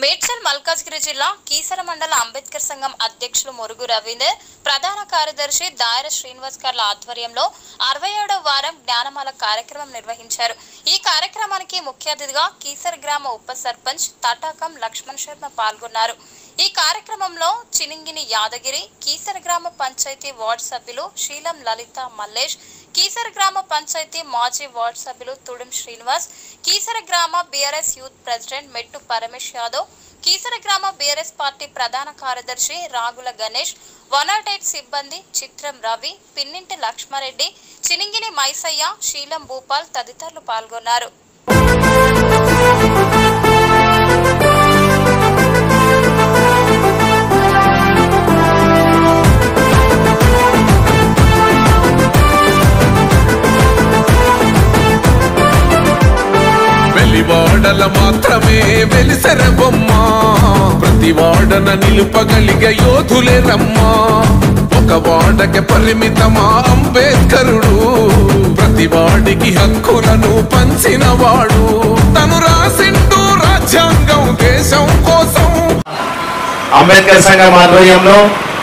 మేడ్చల్ మల్కాజ్గిరి జిల్లా కీసర మండల అంబేద్కర్ సంఘం అధ్యక్షులు మురుగు రవీందర్ ప్రధాన కార్యదర్శి దాయర శ్రీనివాస్ గార్ల ఆధ్వర్యంలో అరవై ఏడవ వారం జ్ఞానమాల కార్యక్రమం నిర్వహించారు ఈ కార్యక్రమానికి ముఖ్య అతిథిగా కీసర గ్రామ ఉప సర్పంచ్ తటాకం లక్ష్మణ్ శర్మ పాల్గొన్నారు ఈ కార్యక్రమంలో చినింగిని యాదగిరి కీసర గ్రామ పంచాయతీ వార్డు సభ్యులు శీలం లలిత మల్లేష్ కీసర గ్రామ పంచాయతీ మాజీ వార్డు సభ్యులు తుడుం శ్రీనివాస్ కీసర గ్రామ బీఆర్ఎస్ యూత్ ప్రెసిడెంట్ మెట్టు పరమేశ్ యాదవ్ కీసర గ్రామ బీఆర్ఎస్ పార్టీ ప్రధాన కార్యదర్శి Ragula Ganesh one not eight సిబ్బంది చిత్రం రవి పిన్నింటి లక్ష్మారెడ్డి చినింగిని మైసయ్య శీలం భూపాల్ తదితరులు పాల్గొన్నారు వెలివాడల మాత్రమే వెలిసెర బొమ్మ ప్రతి వాడన నిలుపగలిగే యోధులే రమ్మా ఒక వాడకి పరిమితమా అంబేద్కరుడు ప్రతి వాడికి హక్కులను పంచిన వాడు తను రాసిండు రాజ్యాంగం దేశం కోసం అంబేద్కర్ సంఘం ఆధ్వర్యంలో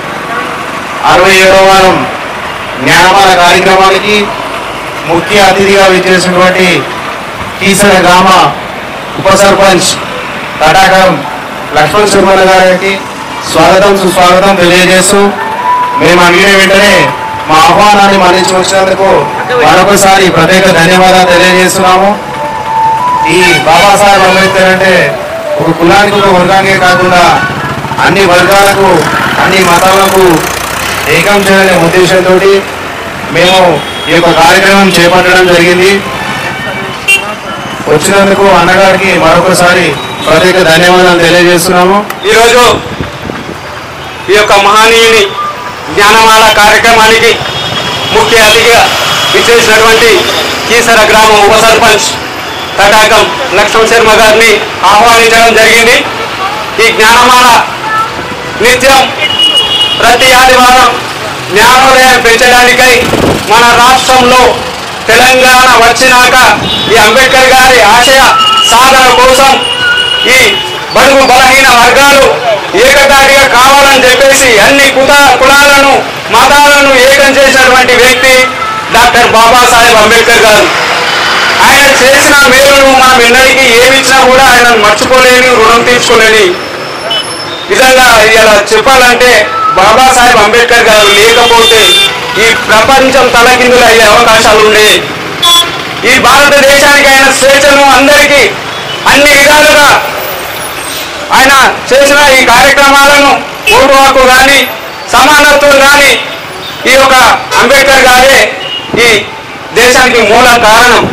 అరవై ఏడవ వారం జ్ఞానమాల కార్యక్రమానికి ముఖ్య అతిథిగా విచ్చేసినటువంటి కీసర గ్రామ ఉప సర్పంచ్ తటాకం లక్ష్మణ్ శర్మల గారికి స్వాగతం సుస్వాగతం తెలియజేస్తూ మేము అడిగిన వెంటనే మా ఆహ్వానాన్ని మన్నించి వచ్చినందుకు మరొకసారి ప్రత్యేక ధన్యవాదాలు తెలియజేస్తున్నాము ఈ బాబాసాహెబ్ అంబేద్కర్ అంటే ఒక కులానికి ఒక వర్గానికే కాకుండా అన్ని వర్గాలకు అన్ని మతాలకు ఏకం చేయాలనే ఉద్దేశంతో మేము ఈ యొక్క కార్యక్రమం చేపట్టడం జరిగింది వచ్చినందుకు అన్నగారికి మరొకసారి ప్రత్యేక ధన్యవాదాలు తెలియజేస్తున్నాము ఈరోజు ఈ యొక్క మహనీయుని జ్ఞానమాల కార్యక్రమానికి ముఖ్య అతిథిగా విచ్చేసినటువంటి కీసర గ్రామం ఉప సర్పంచ్ తటాకం లక్ష్మణ్ శర్మ గారిని ఆహ్వానించడం జరిగింది ఈ జ్ఞానమాల నిత్యం ప్రతి ఆదివారం జ్ఞానోదయం పెంచడానికై మన రాష్ట్రంలో తెలంగాణ వచ్చినాక ఈ అంబేద్కర్ గారి ఆశయ సాధన కోసం ఈ బడుగు బలహీన వర్గాలు ఏకతాటిగా కావాలని చెప్పేసి అన్ని కుల కులాలను మతాలను ఏకం చేసినటువంటి వ్యక్తి డాక్టర్ బాబాసాహెబ్ అంబేద్కర్ గారు ఆయన చేసిన మేలును మనం ఎన్నడికి ఏమిచ్చినా కూడా ఆయనను మర్చిపోలేని రుణం తీర్చుకోలేని నిజంగా ఇలా చెప్పాలంటే బాబాసాహెబ్ అంబేద్కర్ గారు లేకపోతే ఈ ప్రపంచం తలకిందులు అయ్యే అవకాశాలు ఉండే ఈ భారతదేశానికి ఆయన స్వేచ్ఛను అందరికీ అన్ని విధాలుగా ఆయన చేసిన ఈ కార్యక్రమాలను ఓటు హక్కు కానీ సమానత్వం కానీ ఈ యొక్క అంబేద్కర్ గారే ఈ దేశానికి మూల కారణం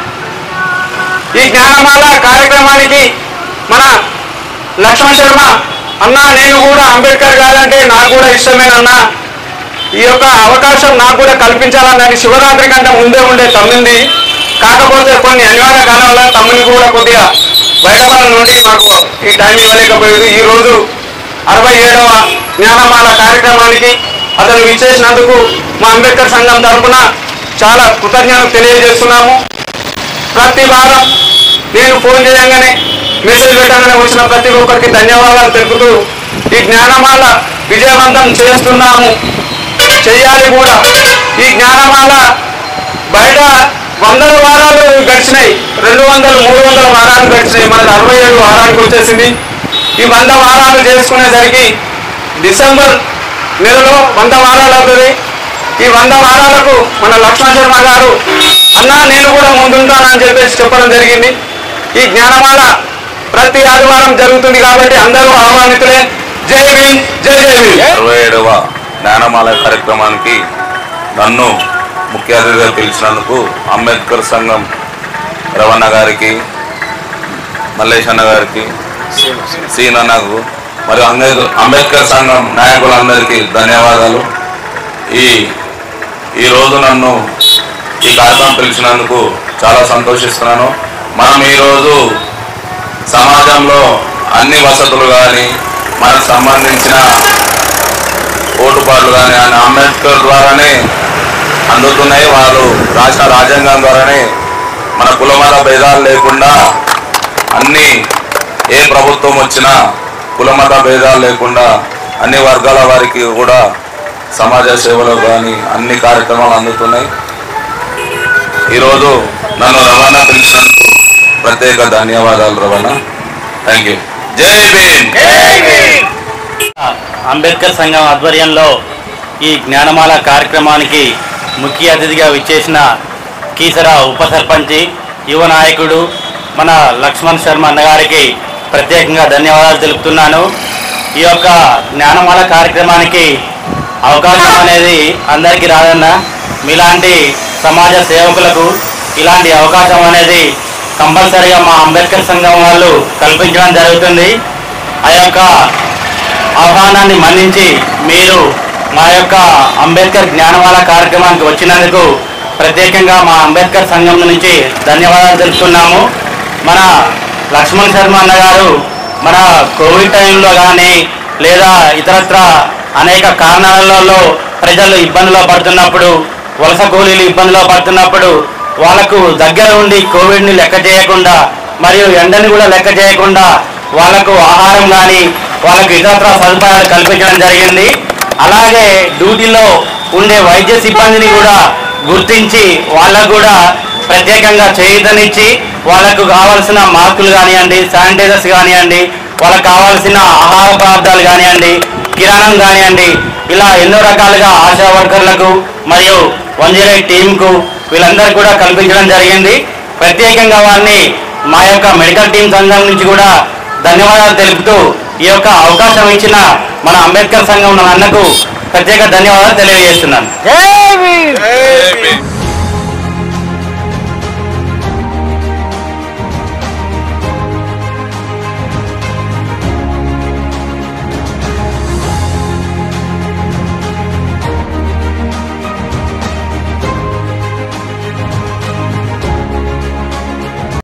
ఈ జ్ఞానమాల కార్యక్రమానికి మన లక్ష్మణ్ శర్మ అన్నా నేను కూడా అంబేద్కర్ గారంటే నాకు కూడా ఇష్టమేనన్నా ఈ యొక్క అవకాశం నాకు కూడా కల్పించాలన్నది శివరాత్రి కంటే ముందే ఉండే తమ్మింది కాకపోతే కొన్ని అనివార్య కారణాల తమ్ముని కూడా కొద్దిగా బయటపడ నుండి మాకు ఈ టైం ఇవ్వలేకపోయేది ఈ రోజు అరవై ఏడవ జ్ఞానమాల కార్యక్రమానికి అతను విచ్చేసినందుకు మా అంబేద్కర్ సంఘం తరపున చాలా కృతజ్ఞతలు తెలియజేస్తున్నాము ప్రతి వారం నేను ఫోన్ చేయగానే మెసేజ్ పెట్టగానే వచ్చిన ప్రతి ఒక్కరికి ధన్యవాదాలు తెలుపుతూ ఈ జ్ఞానమాల విజయవంతం చేస్తున్నాము చెయ్యాలి కూడా ఈ జ్ఞానమాల బయట వందల వారాలు గడిచినాయి రెండు వందలు మూడు వందల వారాలు గడిచినాయి మనది అరవై ఏడు వారానికి వచ్చేసింది ఈ వంద వారాలు చేసుకునేసరికి డిసెంబర్ నెలలో వంద వారాలు అవుతుంది ఈ వంద వారాలకు మన లక్ష్మణ శర్మ గారు అన్నా నేను కూడా ముందుంటానని చెప్పేసి చెప్పడం జరిగింది ఈ జ్ఞానమాల ప్రతి ఆదివారం జరుగుతుంది కాబట్టి అందరూ ఆహ్వానితులే జై భీమ్ జై జై భీమ్ అరవై ఏడవ జ్ఞానమాల కార్యక్రమానికి నన్ను ముఖ్య అతిథిగా పిలిచినందుకు అంబేద్కర్ సంఘం రవణ గారికి మల్లేష్ అన్న గారికి సీన్ అన్నకు మరియు అంబేద్ అంబేద్కర్ సంఘం నాయకులందరికీ ధన్యవాదాలు ఈ ఈరోజు నన్ను ఈ కార్యక్రమం పిలిచినందుకు చాలా సంతోషిస్తున్నాను మనం ఈరోజు సమాజంలో అన్ని వసతులు కానీ మనకు సంబంధించిన ఓటుపాట్లు కానీ ఆయన అంబేద్కర్ ద్వారానే అందుతున్నాయి వాళ్ళు రాసిన రాజ్యాంగం ద్వారానే మన కులమత భేదాలు లేకుండా అన్ని ఏ ప్రభుత్వం వచ్చినా కులమత భేదాలు లేకుండా అన్ని వర్గాల వారికి కూడా సమాజ సేవలో కానీ అన్ని కార్యక్రమాలు అందుతున్నాయి ఈరోజు నన్ను రవాణా పిలిచినందుకు ప్రత్యేక ధన్యవాదాలు రవాణా థ్యాంక్ యూ జై భీమ్ అంబేద్కర్ సంఘం ఆధ్వర్యంలో ఈ జ్ఞానమాల కార్యక్రమానికి ముఖ్య అతిథిగా విచ్చేసిన కీసరా ఉప సర్పంచి యువ నాయకుడు మన లక్ష్మణ్ శర్మ అన్నగారికి ప్రత్యేకంగా ధన్యవాదాలు తెలుపుతున్నాను ఈ యొక్క జ్ఞానమాల కార్యక్రమానికి అవకాశం అనేది అందరికీ రాదన్న మీలాంటి సమాజ సేవకులకు ఇలాంటి అవకాశం అనేది కంపల్సరిగా మా అంబేద్కర్ సంఘం వాళ్ళు కల్పించడం జరుగుతుంది ఆ యొక్క ఆహ్వానాన్ని మన్నించి మీరు మా యొక్క అంబేద్కర్ జ్ఞానమాల కార్యక్రమానికి వచ్చినందుకు ప్రత్యేకంగా మా అంబేద్కర్ సంఘం నుంచి ధన్యవాదాలు తెలుపుతున్నాము మన లక్ష్మణ్ శర్మ అన్న గారు మన కోవిడ్ టైంలో కానీ లేదా ఇతరత్ర అనేక కారణాలలో ప్రజలు ఇబ్బందులు పడుతున్నప్పుడు వలస కూలీలు ఇబ్బందులు పడుతున్నప్పుడు వాళ్ళకు దగ్గర ఉండి కోవిడ్ని లెక్క చేయకుండా మరియు ఎండని కూడా లెక్క చేయకుండా వాళ్ళకు ఆహారం కానీ వాళ్ళకు ఇతరత్ర సదుపాయాలు కల్పించడం జరిగింది అలాగే డ్యూటీలో ఉండే వైద్య సిబ్బందిని కూడా గుర్తించి వాళ్ళకు కూడా ప్రత్యేకంగా చేయుతనిచ్చి వాళ్ళకు కావాల్సిన మార్కులు కానివ్వండి శానిటైజర్స్ కానివ్వండి వాళ్ళకు కావాల్సిన ఆహార పదార్థాలు కానివ్వండి కిరాణం కానివ్వండి ఇలా ఎన్నో రకాలుగా ఆశా వర్కర్లకు మరియు వన్ జీరో ఎయిట్ టీంకు వీళ్ళందరికీ కూడా కల్పించడం జరిగింది ప్రత్యేకంగా వారిని మా యొక్క మెడికల్ టీం సంఘం నుంచి కూడా ధన్యవాదాలు తెలుపుతూ ఈ యొక్క అవకాశం ఇచ్చిన మన అంబేద్కర్ సంఘం అన్నకు ప్రత్యేక ధన్యవాదాలు తెలియజేస్తున్నాను జై భీమ్